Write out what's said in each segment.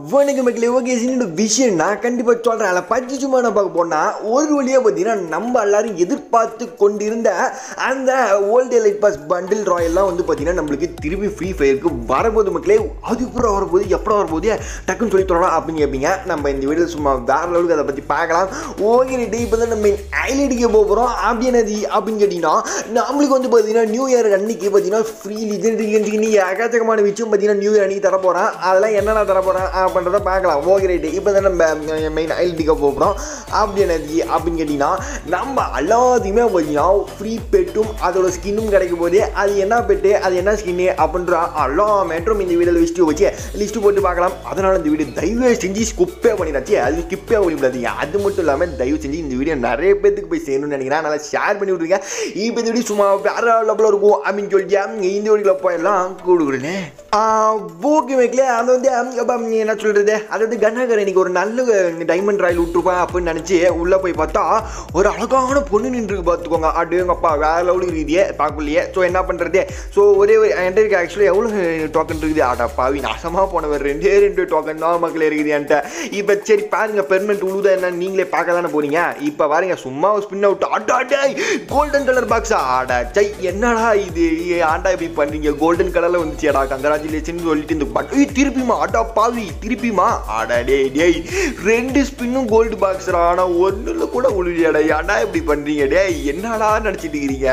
வணக்கம் மக்களே ஓகே சின்ன விஷயம் நான் கண்டிப்பாக சொல்கிறேன் அதில் பச்சு சும்மா நான் பார்க்க போனால் ஒரு வழியாக பார்த்தீங்கன்னா நம்ம எல்லாரும் எதிர்பார்த்து கொண்டிருந்த அந்த ஓல்டு எலைட் பாஸ் பண்டில் ராயல்லாம் வந்து பார்த்தீங்கன்னா நம்மளுக்கு திரும்பி ஃப்ரீ ஃபயருக்கு வரப்போகுது மக்களே அது அப்புறம் வரப்போகுது எப்போ வரப்போகுது டக்குன்னு சொல்லி தரலாம் அப்படின்னு கேட்பீங்க நம்ம இந்த வீடியோ சும்மா வேற லெவலுக்கு அதை பற்றி பார்க்கலாம் ஓகே ரைட்டு இப்போ தான் நம்ம ஐலைட்டுக்கு போக போகிறோம் அப்படி என்னது அப்படின்னு கேட்டிங்கன்னா நம்மளுக்கு வந்து பார்த்தீங்கன்னா நியூ இயர் அன்னைக்கு பார்த்தீங்கன்னா ஃப்ரீ லிஜெண்ட் நீ எக்கச்சக்கமான விஷயம் பார்த்தீங்கன்னா நியூ இயர் அன்னைக்கு தர போகிறேன் அதெல்லாம் என்னென்ன தர போகிறேன் அப்படின்றத பார்க்கலாம் ஓகே ரைட்டு இப்போ தான் நம்ம மெயின் ஐலைட்டுக்கு போக போகிறோம் அப்படி என்னது அப்படின்னு கேட்டிங்கன்னா நம்ம எல்லாத்தையுமே பார்த்தீங்கன்னா ஃப்ரீ பெட்டும் அதோட ஸ்கின்னும் கிடைக்க போது அது என்ன பெட்டு அது என்ன ஸ்கின்னு அப்படின்ற எல்லா மேட்டரும் இந்த வீடியோவில் லிஸ்ட்டு வச்சு லிஸ்ட்டு போட்டு பார்க்கலாம் அதனால் இந்த வீடியோ தயவு செஞ்சு ஸ்கிப்பே பண்ணிடாச்சு அது ஸ்கிப்பே பண்ணிவிடாதீங்க அது மட்டும் இல்லாமல் தயவு செஞ்சு இந்த வீடியோ நிறைய பேத்துக்கு போய் செய்யணும்னு நினைக்கிறேன் அதனால் ஷேர் பண்ணி விட்ருங்க இப்போ இந்த வீடியோ சும்மா வேற லெவலில் இருக்கும் அப்படின்னு சொல்லிட்டு இந்த வீடியோவில் போயிடலாம் கொடுக்குறேனே ஓகே மேக்லே அது வந்து அப்போ என்ன சொல்கிறது அது வந்து கண்ணாகர் இன்னைக்கு ஒரு நல்ல டைமண்ட் ராயில் விட்டுருப்பேன் அப்படின்னு நினச்சி உள்ளே போய் பார்த்தா ஒரு அழகான பொண்ணு நின்று பார்த்துக்கோங்க அப்படியேங்கப்பா வேற லெவலுக்கு இருக்குதே பார்க்கலையே ஸோ என்ன பண்ணுறது ஸோ ஒரே ஒரு என்கிட்ட இருக்கு ஆக்சுவலி எவ்வளோ டோக்கன் இருக்குது ஆடா பாவி நாசமாக போனவர் ரெண்டே ரெண்டு டோக்கன் தான் மக்களே இருக்குது என்கிட்ட இப்போ சரி பாருங்க பெர்மனெண்ட் உழுதா என்ன நீங்களே பார்க்க தானே போறீங்க இப்போ பாருங்க சும்மா ஸ்பின் அவுட் ஆட்டா டேய் கோல்டன் கலர் பாக்ஸா ஆடா சை என்னடா இது ஆண்டா இப்படி பண்ணுறீங்க கோல்டன் கலரில் வந்துச்சுடா கங்கராச்சுலேஷன் சொல்லிட்டு இந்த பட் ஏய், திருப்பிமா ஆட்டா பாவி திருப்பிமா ஆடா டேய் டேய் ரெண்டு ஸ்பின்னும் கோல்டு பாக்ஸரா ஆனால் ஒன்றில் கூட உழுவியாடா ஏன்டா இப்படி பண்ணுறீங்க டேய் என்னடா நினச்சிட்டு இருக்கிறீங்க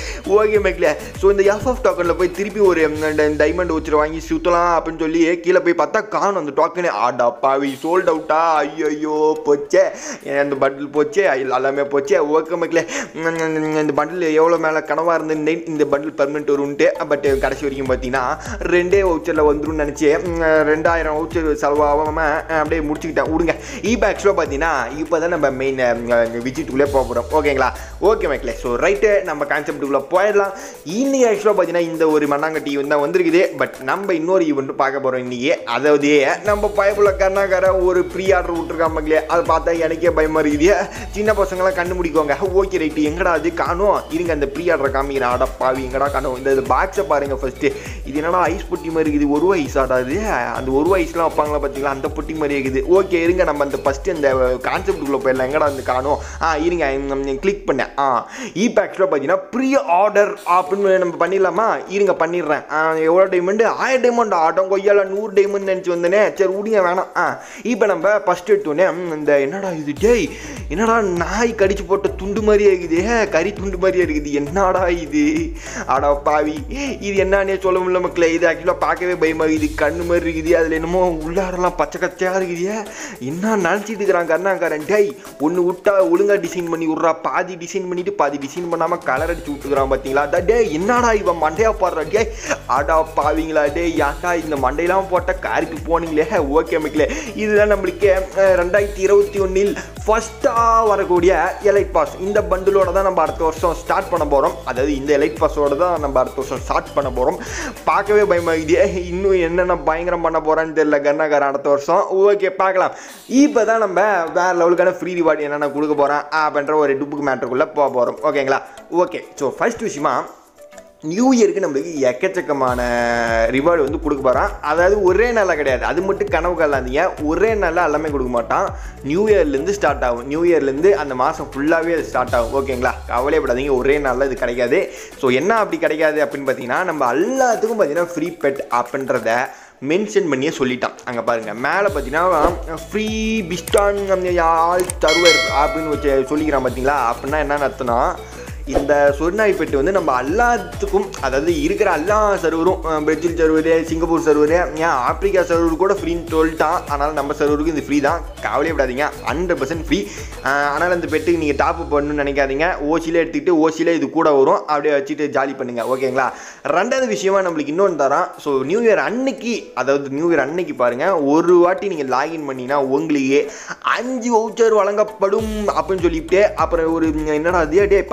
ஓகே மேக்ல ஸோ இந்த எஃப்எஃப் டோக்கனில் போய் திருப்பி ஒரு டைமண்ட் வச்சுரு வாங்கி சுற்றலாம் அப்படின்னு சொல்லி கீழே போய் பார்த்தா காணும் அந்த டோக்கனே ஆடா பாவி சோல்ட் அவுட்டா ஐயோ போச்சே அந்த பண்டில் போச்சே ஐ- எல்லாமே போச்சே ஓகே மேக்ல இந்த பண்டில் எவ்வளோ மேலே கனவாக இருந்தது இந்த பண்டில் பர்மனெண்ட் வரும்ன்ட்டு பட் கடைசி வரைக்கும் பார்த்தீங்கன்னா ரெண்டே வவுச்சரில் வந்துரும்னு நினச்சி ரெண்டாயிரம் வவுச்சர் செலவாகாமல் அப்படியே முடிச்சுக்கிட்டேன் விடுங்க இப்போ ஆக்சுவலாக பார்த்தீங்கன்னா இப்போ தான் நம்ம மெயின் விசிட்டுக்குள்ளே போக போகிறோம் ஓகேங்களா ஓகே மேக்லே ஸோ ரைட்டு நம்ம கான்செப்ட்டுக்குள்ளே போயிடலாம் இன்னைக்கு ஆக்சுவலாக பார்த்தீங்கன்னா இந்த ஒரு மண்ணாங்கட்டி தான் வந்திருக்குது பட் நம்ம இன்னொரு ஈவெண்ட் பார்க்க போகிறோம் இன்னைக்கு அதாவது நம்ம பயப்புள்ள கர்ணாகர ஒரு ப்ரீ ஆர்டர் விட்டுருக்கான் மக்களே அதை பார்த்தா எனக்கே பயமாக இருக்குது சின்ன பசங்களாம் கண்டுபிடிக்கோங்க ஓகே ரைட்டு எங்கடா அது காணும் இருங்க அந்த ப்ரீ ஆர்டரை காமிக்கிறேன் ஆடா பாவி எங்கடா காணும் இந்த பாக்ஸை பாருங்க ஃபர்ஸ்ட்டு இது என்னடா ஐஸ் பொட்டி மாதிரி இருக்குது ஒரு ஐஸ் ஆடாது அந்த ஒரு ஐஸ்லாம் வைப்பாங்களா பார்த்தீங்களா அந்த பொட்டி மாதிரி இருக்குது ஓகே இருங்க நம்ம அந்த ஃபஸ்ட்டு அந்த கான்செப்டுக்குள்ளே போயிடலாம் எங்கடா அந்த காணும் ஆ இருங்க கிளிக் பண்ணேன் ஆ இப்போ ஆக்சுவலாக பார்த்தீங்கன்னா ப்ரீ ஆர்டர் அப்படின்னு நம்ம பண்ணிடலாமா இருங்க பண்ணிடுறேன் ஆ, எவ்வளோ டைமண்டு ஆயிரம் டைமண்ட் ஆட்டம் கொய்யால நூறு டைமண்ட் நினச்சி வந்தேனே சரி விடுங்க வேணாம் ஆ இப்போ நம்ம ஃபஸ்ட் எடுத்தோடனே ம், இந்த என்னடா இது டேய் என்னடா நாய் கடிச்சு போட்ட துண்டு மாதிரியே இருக்குது கறி துண்டு மாதிரியே இருக்குது என்னடா இது அடா பாவி இது என்னன்னே சொல்ல முடியல மக்களே இது ஆக்சுவலாக பார்க்கவே பயமாக இது கண்ணு மாதிரி இருக்குது அதில் என்னமோ உள்ளாரெல்லாம் பச்சை கச்சையாக இருக்குது என்ன நினச்சிட்டு இருக்கிறான் கண்ணாக்காரன் டேய் ஒன்று விட்டா ஒழுங்காக டிசைன் பண்ணி விட்றா பாதி டிசைன் பண்ணிட்டு பாதி டிசைன் பண்ணாமல் கலர் அடிச்சு விட்டுக்கிறான் பார்த்தீங்களா அதான் டேய் என்னடா இவன் மண்டையா பாடுறா டேய் அடா பாவிங்களா டேய் ஏன்டா இந்த மண்டையெல்லாம் போட்ட காருக்கு போனீங்களே ஓகே மக்களே இதுதான் நம்மளுக்கு அஹ், ரெண்டாயிரத்தி இருபத்தி ஒன்றில் ஃபஸ்ட்டாக வரக்கூடிய எலைட் பாஸ் இந்த பண்டிலோட தான் நம்ம அடுத்த வருஷம் ஸ்டார்ட் பண்ண போகிறோம் அதாவது இந்த எலைட் பாஸோட தான் நம்ம அடுத்த வருஷம் ஸ்டார்ட் பண்ண போகிறோம் பார்க்கவே பயமாகுது இன்னும் என்னென்ன பயங்கரம் பண்ண போகிறான்னு தெரியல கண்ணாக்காரன் அடுத்த வருஷம் ஓகே பார்க்கலாம் இப்போ தான் நம்ம வேறு லெவலுக்கான ஃப்ரீ ரிவார்டு என்னென்ன கொடுக்க போகிறோம் அப்படின்ற ஒரு டுப்புக்கு மேட்ருக்குள்ளே போக போகிறோம் ஓகேங்களா ஓகே ஸோ ஃபர்ஸ்ட் விஷயமா நியூ இயருக்கு நம்மளுக்கு எக்கச்சக்கமான ரிவார்டு வந்து கொடுக்க போகிறான் அதாவது ஒரே நாளில் கிடையாது அது மட்டும் கனவு கல்லாதீங்க ஒரே நாளில் எல்லாமே கொடுக்க மாட்டான் நியூ இயர்லேருந்து ஸ்டார்ட் ஆகும் நியூ இயர்லேருந்து அந்த மாதம் ஃபுல்லாகவே அது ஸ்டார்ட் ஆகும் ஓகேங்களா கவலைப்படாதீங்க ஒரே நாளில் இது கிடைக்காது ஸோ என்ன அப்படி கிடைக்காது அப்படின்னு பார்த்தீங்கன்னா நம்ம எல்லாத்துக்கும் பார்த்தீங்கன்னா ஃப்ரீ பெட் அப்படின்றத மென்ஷன் பண்ணியே சொல்லிட்டான் அங்கே பாருங்கள் மேலே பார்த்தீங்கன்னா ஃப்ரீ பிஸ்டான் ஆல் சர்வர் அப்படின்னு வச்சு சொல்லிக்கிறான் பார்த்தீங்களா அப்படின்னா என்னன்னு அர்த்தம்னா இந்த சொர்நாய் பெட்டு வந்து நம்ம எல்லாத்துக்கும் அதாவது இருக்கிற எல்லா சர்வரும் அஹ், பிரேசில் சர்வரு சிங்கப்பூர் சர்வரு ஏன் ஆப்பிரிக்கா சர்வர் கூட ஃப்ரீன்னு சொல்லிட்டான் அதனால் நம்ம சர்வருக்கு இது ஃப்ரீ தான் கவலையப்படாதீங்க ஹண்ட்ரட் பர்சன்ட் ஃப்ரீ ஆனால் அந்த பெட்டுக்கு நீங்கள் டாப் பண்ணணும்னு நினைக்காதீங்க ஓசியில் எடுத்துக்கிட்டு ஓசியில் இது கூட வரும் அப்படியே வச்சுட்டு ஜாலி பண்ணுங்க ஓகேங்களா ரெண்டாவது விஷயமா நம்மளுக்கு இன்னொன்று தரான் ஸோ நியூ இயர் அன்னைக்கு அதாவது நியூ இயர் அன்னைக்கு பாருங்கள் ஒரு வாட்டி நீங்கள் லாகின் பண்ணினா உங்களுக்கு அஞ்சு வவுச்சர் வழங்கப்படும் அப்படின்னு சொல்லிட்டு அப்புறம் ஒரு என்னடா அது டே பச்சை பச்சையாக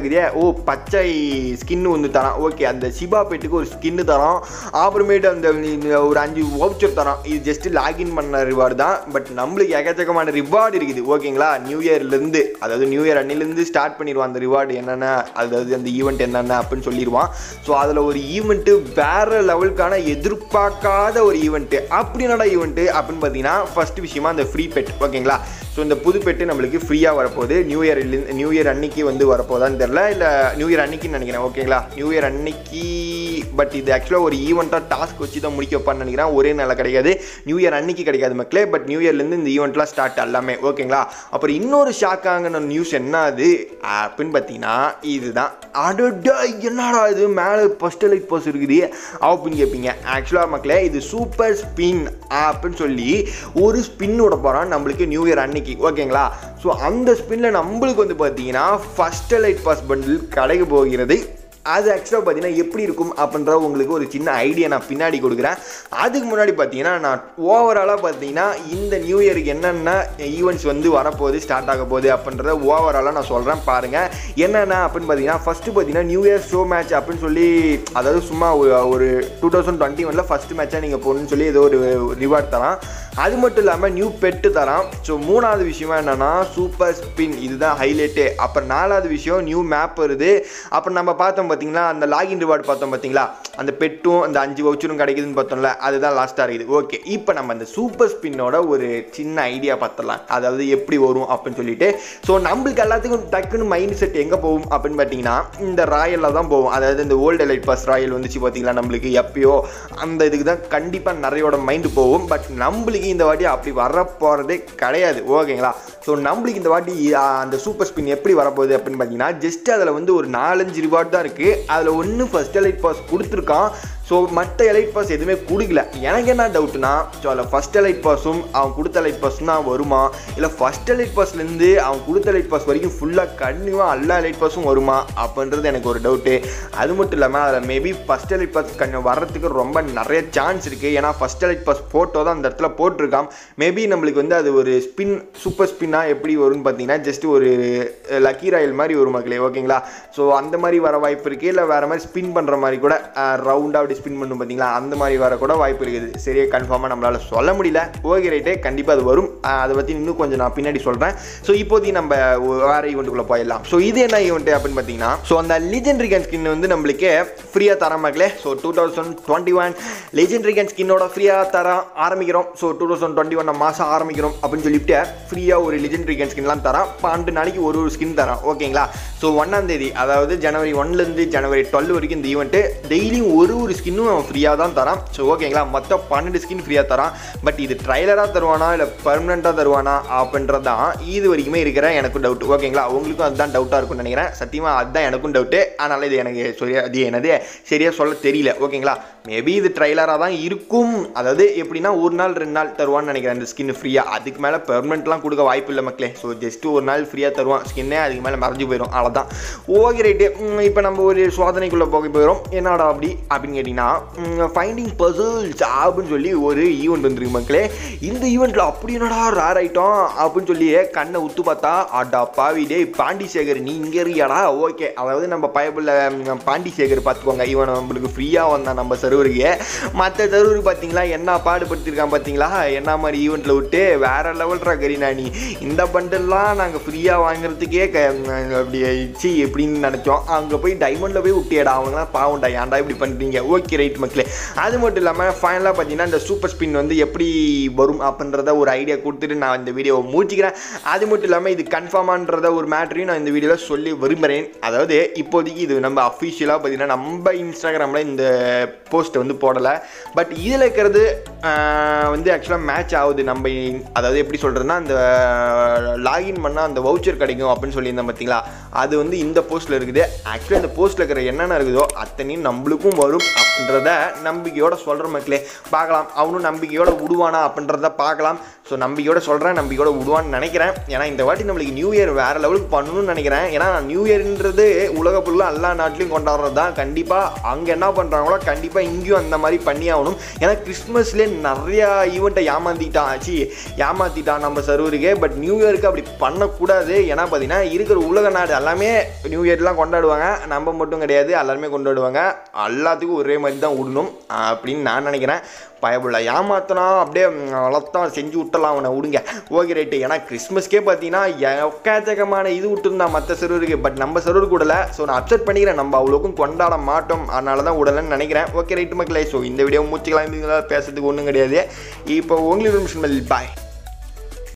இருக்குதே ஓ பச்சை ஸ்கின்னு வந்து தரான் ஓகே அந்த சிபா பெட்டுக்கு ஒரு ஸ்கின்னு தரோம் அப்புறமேட்டு அந்த இந்த ஒரு அஞ்சு வவுச்சர் தரோம் இது ஜஸ்ட் லாகின் பண்ண ரிவார்டு தான் பட் நம்மளுக்கு எக்கச்சக்கமான ரிவார்டு இருக்குது ஓகேங்களா நியூ இயர்லேருந்து அதாவது நியூ இயர் அன்னிலேருந்து ஸ்டார்ட் பண்ணிடுவான் அந்த ரிவார்டு என்னென்ன அதாவது அந்த ஈவெண்ட் என்னென்ன அப்படின்னு சொல்லிடுவான் ஸோ அதில் ஒரு ஈவெண்ட்டு வேற லெவலுக்கான எதிர்பார்க்காத ஒரு ஈவெண்ட்டு அப்படி என்னடா ஈவெண்ட்டு அப்படின்னு பார்த்தீங்கன்னா ஃபர்ஸ்ட் விஷயமா அந்த ஃப்ரீ பெட் ஓகேங்களா ஸோ இந்த புது பெட்டு நம்மளுக்கு ஃப்ரீயாக வரப்போகுது நியூ இயர் நியூ இயர் அன்னைக்கு வந்து வரப்போதான்னு தெரில இல்லை நியூ இயர் அன்னைக்குன்னு நினைக்கிறேன் ஓகேங்களா நியூ இயர் அன்னைக்கு பட் இது ஆக்சுவலாக ஒரு ஈவெண்ட்டாக டாஸ்க் வச்சு தான் முடிக்க வைப்பான்னு நினைக்கிறேன் ஒரே நாளில் கிடைக்காது நியூ இயர் அன்னைக்கு கிடைக்காது மக்களே பட் நியூ இயர்லேருந்து இந்த ஈவெண்ட்லாம் ஸ்டார்ட் எல்லாமே ஓகேங்களா அப்புறம் இன்னொரு ஷாக்காங்கின நியூஸ் என்ன அது அப்படின்னு பார்த்தீங்கன்னா இதுதான் அடடா என்னடா இது மேலே ஃபஸ்ட் லைட் போஸ் இருக்குது அப்படின்னு கேட்பீங்க ஆக்சுவலாக மக்களே இது சூப்பர் ஸ்பின் அப்படின்னு சொல்லி ஒரு ஸ்பின் விட போகிறோம் நம்மளுக்கு நியூ இயர் அன்னைக்கு ஓகேங்களா ஸோ அந்த ஸ்பின்னில் நம்மளுக்கு வந்து பார்த்தீங்கன்னா ஃபஸ்ட் லைட் பாஸ் பண்டில் கிடைக்க போகிறது அது ஆக்சுவலாக பார்த்தீங்கன்னா எப்படி இருக்கும் அப்படின்ற உங்களுக்கு ஒரு சின்ன ஐடியா நான் பின்னாடி கொடுக்குறேன் அதுக்கு முன்னாடி பார்த்தீங்கன்னா நான் ஓவராலாக பார்த்தீங்கன்னா இந்த நியூ இயருக்கு என்னென்ன ஈவெண்ட்ஸ் வந்து வரப்போகுது ஸ்டார்ட் ஆக போகுது அப்படின்றத ஓவராலாக நான் சொல்கிறேன் பாருங்கள் என்னென்ன அப்படின்னு பார்த்தீங்கன்னா ஃபஸ்ட்டு பார்த்தீங்கன்னா நியூ இயர் ஷோ மேட்ச் அப்படின்னு சொல்லி அதாவது சும்மா ஒரு- ஒரு டூ தௌசண்ட் டுவெண்ட்டி ஒனில் ஃபஸ்ட்டு மேட்சாக நீங்கள் போகணுன்னு சொல்லி ஏதோ ஒரு ரிவார்ட் தரான் அது மட்டும் இல்லாமல் நியூ பெட்டு தரான் ஸோ மூணாவது விஷயம் என்னென்னா சூப்பர் ஸ்பின் இதுதான் ஹைலைட்டே அப்புறம் நாலாவது விஷயம் நியூ மேப் வருது அப்புறம் நம்ம பார்த்தோம் பார்த்தீங்களா அந்த லாகின் ரிவார்டு பார்த்தோம் பார்த்தீங்களா அந்த பெட்டும் அந்த அஞ்சு வவுச்சரும் கிடைக்குதுன்னு பார்த்தோம்ல அதுதான் லாஸ்ட்டாக இருக்குது ஓகே இப்போ நம்ம அந்த சூப்பர் ஸ்பின்னோட ஒரு சின்ன ஐடியா பார்த்துடலாம் அதாவது எப்படி வரும் அப்படின்னு சொல்லிட்டு ஸோ நம்மளுக்கு எல்லாத்துக்கும் டக்குன்னு மைண்ட் செட் எங்கே போகும் அப்படின்னு பார்த்தீங்கன்னா இந்த ராயலில் தான் போகும் அதாவது இந்த ஓல்டு எலைட் பாஸ் ராயல் வந்துச்சு பார்த்தீங்களா நம்மளுக்கு எப்பயோ அந்த இதுக்கு தான் கண்டிப்பாக நிறையோட மைண்டு போகும் பட் நம்மளுக்கு இந்த வாட்டி அப்படி வர போகிறதே கிடையாது ஓகேங்களா ஸோ நம்மளுக்கு இந்த வாட்டி ஆ, அந்த சூப்பர் ஸ்பின் எப்படி வரப்போகுது அப்படின்னு பார்த்தீங்கன்னா ஜஸ்ட் அதில் வந்து ஒரு நாலஞ்சு ரிவார்ட் தான் இருக்குது அதில் ஒன்று ஃபஸ்ட் எலைட் பாஸ் கொடுத்துருக்கான் ஸோ மற்ற எலைட் பாஸ் எதுவுமே கொடுக்கல எனக்கு என்ன டவுட்னா ஸோ அதில் ஃபஸ்ட் எலைட் பாஸும் அவன் கொடுத்த எலைட் பாஸும் தான் வருமா இல்லை ஃபஸ்ட் எலைட் பாஸ்லேருந்து அவன் கொடுத்த எலைட் பாஸ் வரைக்கும் ஃபுல்லாக கண்டிப்பாக எல்லா எலைட் பாஸும் வருமா அப்படின்றது எனக்கு ஒரு டவுட்டு அது மட்டும் இல்லாமல் அதில் மேபி ஃபஸ்ட் எலைட் பாஸ் கொஞ்சம் வர்றதுக்கு ரொம்ப நிறைய சான்ஸ் இருக்குது ஏன்னா ஃபஸ்ட் எலைட் பாஸ் ஃபோட்டோ தான் அந்த இடத்துல போட்டிருக்கான் மேபி நம்மளுக்கு வந்து அது ஒரு ஸ்பின் சூப்பர் ஸ்பின்னாக எப்படி வரும்னு பார்த்தீங்கன்னா ஜஸ்ட் ஒரு லக்கி ராயல் மாதிரி வரும் மக்களே ஓகேங்களா ஸோ அந்த மாதிரி வர வாய்ப்பு இருக்குது இல்லை வேறு மாதிரி ஸ்பின் பண்ணுற மாதிரி கூட ரவுண்டாக அப்படி ஸ்பின் பண்ணும் பார்த்தீங்களா அந்த மாதிரி வர கூட வாய்ப்பு இருக்குது சரியா கன்ஃபார்மாக நம்மளால் சொல்ல முடியல ஓகே ரைட்டே கண்டிப்பாக அது வரும் அஹ் அதை பற்றி இன்னும் கொஞ்சம் நான் பின்னாடி சொல்கிறேன் ஸோ இப்போதைக்கு நம்ம வேறு ஈவெண்ட்டுக்குள்ளே போயிடலாம் ஸோ இது என்ன ஈவெண்ட் அப்படின்னு பார்த்தீங்கன்னா ஸோ அந்த லீஜெண்டரி கன் ஸ்கின் வந்து நம்மளுக்கு ஃப்ரீயாக தர மக்களே so two thousand twenty one legendary gun ஸ்கின்னோட ஃப்ரீயாக தர ஆரம்பிக்கிறோம் so two thousand twenty one மாதம் ஆரம்பிக்கிறோம் அப்படின்னு சொல்லிட்டு ஃப்ரீயாக ஒரு லெஜெண்டரி கன் ஸ்கின்லாம் தரான் பன்னெண்டு நாளைக்கு ஒரு ஒரு ஸ்கின் தரான் ஓகேங்களா ஸோ ஒன்றாம் தேதி அதாவது ஜனவரி ஒன்லேருந்து ஜனவரி டுவெல் வரைக்கும் இந்த ஈவெண்ட்டு டெய்லியும் ஒரு ஒரு ஸ்கின்னும் அவன் ஃப்ரீயாக தான் தரான் ஸோ ஓகேங்களா மொத்தம் பன்னெண்டு ஸ்கின் ஃப்ரீயாக தரான் பட் இது ட்ரைலராக தருவானா இல்லை பர்மனெண்ட்டாக தருவானா அப்படின்றது தான் இது வரைக்குமே இருக்கிற எனக்கும் டவுட் ஓகேங்களா உங்களுக்கும் அதுதான் டவுட்டாக இருக்கும்னு நினைக்கிறேன் சத்தியமாக அதுதான் எனக்கும் டவுட்டு அதனால் இது எனக்கு சரியா அது என்னது சரியாக சொல்ல தெரியல ஓகேங்களா மேபி இது ட்ரைலராக தான் இருக்கும் அதாவது எப்படின்னா ஒரு நாள் ரெண்டு நாள் தருவான்னு நினைக்கிறேன் இந்த ஸ்கின் ஃப்ரீயாக அதுக்கு மேலே பெர்மனெண்ட்லாம் கொடுக்க வாய்ப்பு இல்லை மக்களே ஸோ ஜஸ்ட் ஒரு நாள் ஃப்ரீயாக தருவான் ஸ்கின்னே அதுக்கு மேலே மறைஞ்சு போயிடும் அவ்வளோதான் ஓகே ரைட்டு இப்போ நம்ம ஒரு சோதனைக்குள்ளே போக போயிடும் என்னடா அப்படி அப்படின்னு கேட்டிங்கன்னா ஃபைண்டிங் பசில்ஸ் அப்படின்னு சொல்லி ஒரு ஈவெண்ட் வந்துருக்கு மக்களே இந்த ஈவெண்ட்டில் அப்படி என்னடா ரேர் ஐட்டம் அப்படின்னு சொல்லி கண்ணை உத்து பார்த்தா அடா பாவி டேய் பாண்டிசேகர் நீ இங்கே இருக்கியாடா ஓகே அதாவது நம்ம பயபில் பாண்டிசேகர் பார்த்துக்கோங்க இவன் நம்மளுக்கு ஃப்ரீயாக வந்தான் நம்ம சர்வருக்கு மற்ற சர்வருக்கு பார்த்தீங்களா என்ன பாடுபடுத்திருக்கான் பார்த்தீங்களா என்ன மாதிரி ஈவெண்ட்டில் விட்டு வேற லெவல்ரா கரீனா நீ இந்த பண்டெல்லாம் நாங்கள் ஃப்ரீயாக வாங்குறதுக்கே க அப்படி சி எப்படின்னு நினச்சோம் அங்கே போய் டைமண்டில் போய் விட்டியடா அவங்களாம் பாவம்டா ஏன்டா இப்படி பண்ணுறீங்க ஓகே ரைட் மக்களே அது மட்டும் இல்லாமல் ஃபைனலாக பார்த்தீங்கன்னா இந்த சூப்பர் ஸ்பின் வந்து எப்படி வரும் அப்படின்றத ஒரு ஐடியா கொடுத்துட்டு நான் இந்த வீடியோவை மூச்சிக்கிறேன் அது மட்டும் இல்லாமல் இது கன்ஃபார்மான்றத ஒரு மேட்ரையும் நான் இந்த வீடியோவில் சொல்லி விரும்புகிறேன் அதாவது இப்போதைக்கு இது நம்ம அஃபிஷியலாக பார்த்தீங்கன்னா நம்ம இன்ஸ்டாகிராமில் இந்த போஸ்ட்டை வந்து போடலை பட் இதில் இருக்கிறது ஆஹ், வந்து ஆக்சுவலாக மேட்ச் ஆகுது நம்ம அதாவது எப்படி சொல்கிறதுனா அந்த லாகின் பண்ணால் அந்த வவுச்சர் கிடைக்கும் அப்படின்னு சொல்லியிருந்தேன் பார்த்தீங்களா அது வந்து இந்த போஸ்ட்டில் இருக்குது ஆக்சுவலாக இந்த போஸ்ட்டில் இருக்கிற என்னென்ன இருக்குதோ அத்தனையும் நம்மளுக்கும் வரும் அப்படின்றத நம்பிக்கையோட சொல்கிற மக்களே பார்க்கலாம் அவனும் நம்பிக்கையோட விடுவானா அப்படின்றத பார்க்கலாம் ஸோ நம்பிக்கையோட சொல்கிறேன் நம்பிக்கையோட விடுவான்னு நினைக்கிறேன் ஏன்னா இந்த வாட்டி நம்மளுக்கு நியூ இயர் வேறு லெவலுக்கு பண்ணணும்னு நினைக்கிறேன் ஏன்னா நியூ இயர்ன்றது உலக ஃபுல்லாக எல்லா நாட்டிலையும் கொண்டாடுறது தான் கண்டிப்பாக அங்கே என்ன பண்ணுறாங்களோ கண்டிப்பாக இங்கேயும் அந்த மாதிரி பண்ணி ஆகணும் ஏன்னா கிறிஸ்மஸ்லேயே நிறையா ஈவெண்ட்டை ஏமாற்றிட்டான் ஆச்சு ஏமாற்றிட்டான் நம்ம சர்வருக்கே பட் நியூ இயருக்கு அப்படி பண்ணக்கூடாது ஏன்னா பார்த்தீங்கன்னா இருக்கிற உலக நாடு எல்லாமே நியூ இயர்லாம் கொண்டாடுவாங்க நம்ம மட்டும் கிடையாது எல்லாருமே கொண்டாடுவாங்க எல்லாத்துக்கும் ஒரே மாதிரி தான் விடணும் அப்படின்னு நான் நினைக்கிறேன் பயப்புள்ள ஏமாத்தினா அப்படியே வளர்த்தான் செஞ்சு விட்டலாம் அவனை விடுங்க ஓகே ரைட்டு ஏன்னா கிறிஸ்மஸ்க்கே பார்த்தீங்கன்னா எக்கச்சக்கமான இது விட்டுருந்தான் மற்ற சர்வருக்கு பட் நம்ம சர்வர் கூடல ஸோ நான் அப்செட் பண்ணிக்கிறேன் நம்ம அவ்வளோக்கும் கொண்டாட மாட்டோம் அதனால தான் விடலன்னு நினைக்கிறேன் ஓகே ரைட்டு மக்களே ஸோ இந்த வீடியோ மூச்சுக்கலாம் பேசுறதுக்கு ஒன்றும் கிடையாது இப்போ உங்களுக்கு பாய்